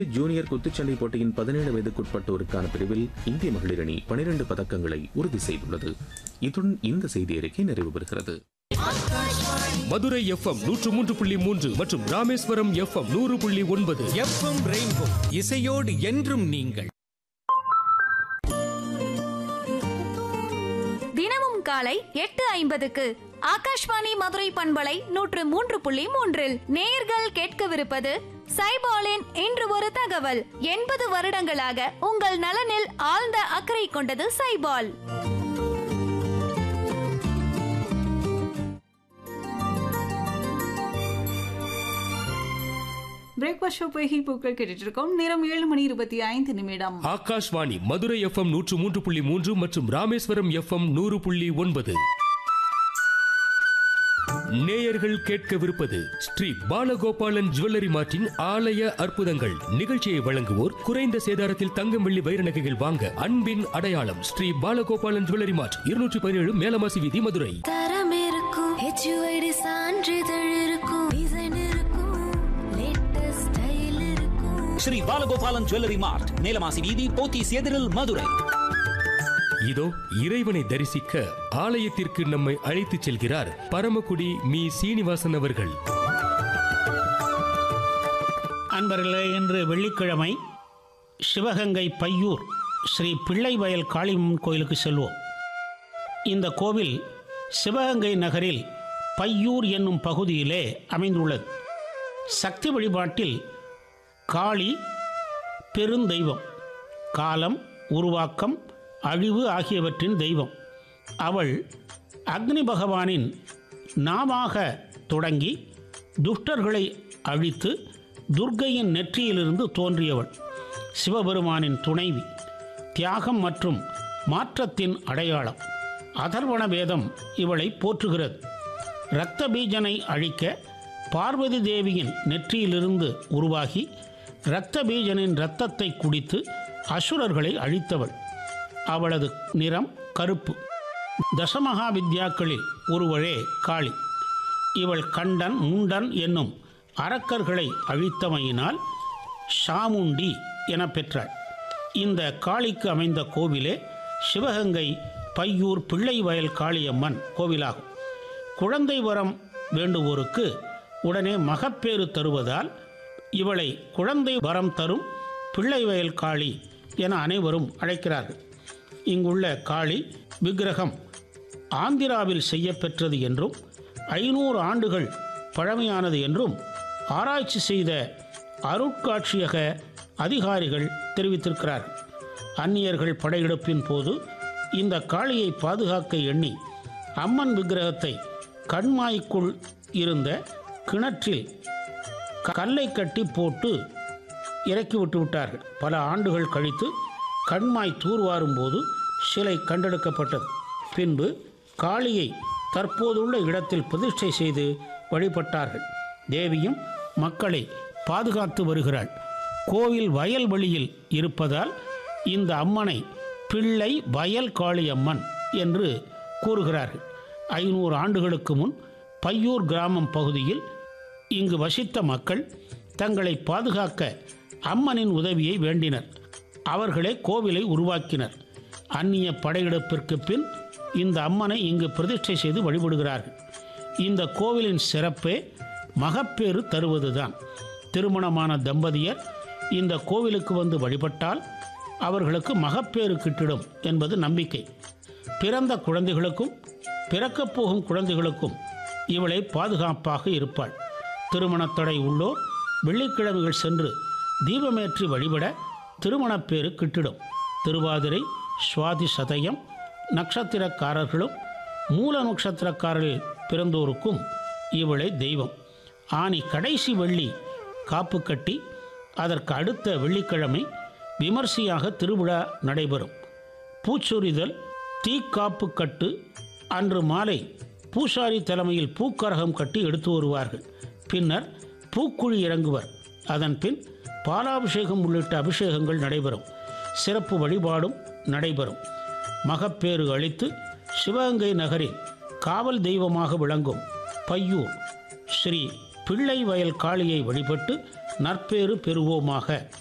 junior குத்துச்சண்டை போட்டியின் பதினேழு வயதுக்குட்பட்டோருக்கான பிரிவில் இந்திய மகளிர் அணி பனிரெண்டு பதக்கங்களை உறுதி செய்துள்ளது இத்துடன் இந்த செய்தி அறிக்கை நிறைவு பெறுகிறது மதுரை எஃப்எம் நூற்று மூன்று புள்ளி மூன்று மற்றும் ராமேஸ்வரம் எஃப்எம் நூறு புள்ளி ஒன்பது எஃப்எம் ரெயின்போ இசையோடு என்றும் நீங்கள் தினமும் காலை எட்டு ஐம்பதுக்கு ஆகாஷ்வாணி மதுரை பண்பலை நூற்று மூன்று புள்ளி மூன்றில் நேயர்கள் கேட்கவிருப்பது சைபாலின் இன்று ஒரு தகவல் எண்பது வருடங்களாக உங்கள் நலனில் ஆழ்ந்த அக்கறை கொண்டது சைபால் பிரேக்ஃபாஸ்ட் ஷோ போய் பூக்கள் கேட்டுட்டு இருக்கோம் நேரம் ஏழு மணி இருபத்தி ஐந்து நிமிடம் ஆகாஷ்வாணி மதுரை எஃப்எம் நூற்று மூன்று புள்ளி மூன்று மற்றும் ராமேஸ்வரம் எஃப்எம் நூறு புள்ளி ஒன்பது நேயர்கள் கேட்கவிருப்பது ஸ்ரீ பாலகோபாலன் ஜுவல்லரி மார்ட்டின் ஆலய அற்புதங்கள் நிகழ்ச்சியை வழங்குவோர் குறைந்த சேதாரத்தில் தங்கம் வெள்ளி வைர நகைகள் வாங்க அன்பின் அடையாளம் ஸ்ரீ பாலகோபாலன் ஜுவல்லரி மார்ட் இருநூற்றி பதினேழு மேலமாசி வீதி மதுரை தரம் இருக்கும் ஹெச்யூஐடி சான்றிதழ் இருக்கும் டிசைன் இருக்கும் லேட்டஸ்ட் ஸ்டைல் இருக்கும் ஸ்ரீ பாலகோபாலன் ஜுவல்லரி மார்ட் நீலமாசி வீதி போத்தீஸ் எதிரில் மதுரை இதோ இறைவனை தரிசிக்க ஆலயத்திற்கு நம்மை அழைத்துச் செல்கிறார் பரமக்குடி மீ சீனிவாசன் அவர்கள் அன்பர்களே இன்று வெள்ளிக்கிழமை சிவகங்கை பையூர் ஸ்ரீ பிள்ளைவயல் காளியம்மன் கோயிலுக்கு செல்வோம் இந்த கோவில் சிவகங்கை நகரில் பையூர் என்னும் பகுதியிலே அமைந்துள்ளது சக்தி வழிபாட்டில் காளி பெருந்தெய்வம் காலம் உருவாக்கம் அழிவு ஆகியவற்றின் தெய்வம் அவள் அக்னி பகவானின் நாமாக தொடங்கி துஷ்டர்களை அழித்து துர்க்கையின் நெற்றியிலிருந்து தோன்றியவள் சிவபெருமானின் துணைவி தியாகம் மற்றும் மாற்றத்தின் அடையாளம் அதர்வண வேதம் இவளை போற்றுகிறது இரத்த பீஜனை அழிக்க பார்வதி தேவியின் நெற்றியிலிருந்து உருவாகி இரத்த பீஜனின் இரத்தத்தை குடித்து அசுரர்களை அழித்தவள் அவளது நிறம் கருப்பு தசமகா வித்யாக்களில் ஒருவளே காளி இவள் கண்டன் முண்டன் என்னும் அரக்கர்களை அழித்தமையினால் ஷாமுண்டி என பெற்றாள் இந்த காளிக்கு அமைந்த கோவிலே சிவகங்கை பையூர் பிள்ளைவயல் காளியம்மன் கோவிலாகும் குழந்தை வரம் வேண்டுவோருக்கு உடனே மகப்பேறு தருவதால் இவளை குழந்தை வரம் தரும் பிள்ளைவயல் காளி என அனைவரும் அழைக்கிறார்கள் இங்குள்ள காளி விக்கிரகம் ஆந்திராவில் செய்யப்பெற்றது என்றும் ஐநூறு ஆண்டுகள் பழமையானது என்றும் ஆராய்ச்சி செய்த அருட்காட்சியக அதிகாரிகள் தெரிவித்திருக்கிறார்கள் அந்நியர்கள் படையெடுப்பின் போது இந்த காளியை பாதுகாக்க எண்ணி அம்மன் விக்கிரகத்தை கண்மாய்க்குள் இருந்த கிணற்றில் கல்லை கட்டி போட்டு இறக்கி விட்டு விட்டார்கள் பல ஆண்டுகள் கழித்து கண்மாய் தூர்வாரும் போது சிலை கண்டெடுக்கப்பட்டது பின்பு காளியை தற்போதுள்ள இடத்தில் பிரதிஷ்டை செய்து வழிபட்டார்கள் தேவியும் மக்களை பாதுகாத்து வருகிறாள் கோவில் வயல்வெளியில் இருப்பதால் இந்த அம்மனை பிள்ளை வயல் காளியம்மன் என்று கூறுகிறார்கள் ஐநூறு ஆண்டுகளுக்கு முன் பையூர் கிராமம் பகுதியில் இங்கு வசித்த மக்கள் தங்களை பாதுகாக்க அம்மனின் உதவியை வேண்டினர் அவர்களே கோவிலை உருவாக்கினர் அந்நிய படையெடுப்பிற்கு பின் இந்த அம்மனை இங்கு பிரதிஷ்டை செய்து வழிபடுகிறார்கள் இந்த கோவிலின் சிறப்பே மகப்பேறு தருவதுதான் திருமணமான தம்பதியர் இந்த கோவிலுக்கு வந்து வழிபட்டால் அவர்களுக்கு மகப்பேறு கிட்டிடும் என்பது நம்பிக்கை பிறந்த குழந்தைகளுக்கும் பிறக்கப் போகும் குழந்தைகளுக்கும் இவளை பாதுகாப்பாக இருப்பாள் திருமணத்தடை உள்ளோர் வெள்ளிக்கிழமைகள் சென்று தீபமேற்றி வழிபட திருமணப்பேறு கிட்டிடும் திருவாதிரை சுவாதி சதயம் நட்சத்திரக்காரர்களும் மூல நட்சத்திரக்காரர்கள் பிறந்தோருக்கும் இவளை தெய்வம் ஆனி கடைசி வெள்ளி காப்பு கட்டி அதற்கு அடுத்த வெள்ளிக்கிழமை விமர்சையாக திருவிழா நடைபெறும் பூச்சொரிதல் தீக்காப்பு கட்டு அன்று மாலை பூசாரி தலைமையில் பூக்கரகம் கட்டி எடுத்து வருவார்கள் பின்னர் பூக்குழி இறங்குவர் அதன் பின் பாலாபிஷேகம் உள்ளிட்ட அபிஷேகங்கள் நடைபெறும் சிறப்பு வழிபாடும் நடைபெறும் மகப்பேறு அளித்து சிவகங்கை நகரில் காவல் தெய்வமாக விளங்கும் பையூர் ஸ்ரீ பிள்ளை வயல் காளியை வழிபட்டு நற்பேறு பெறுவோமாக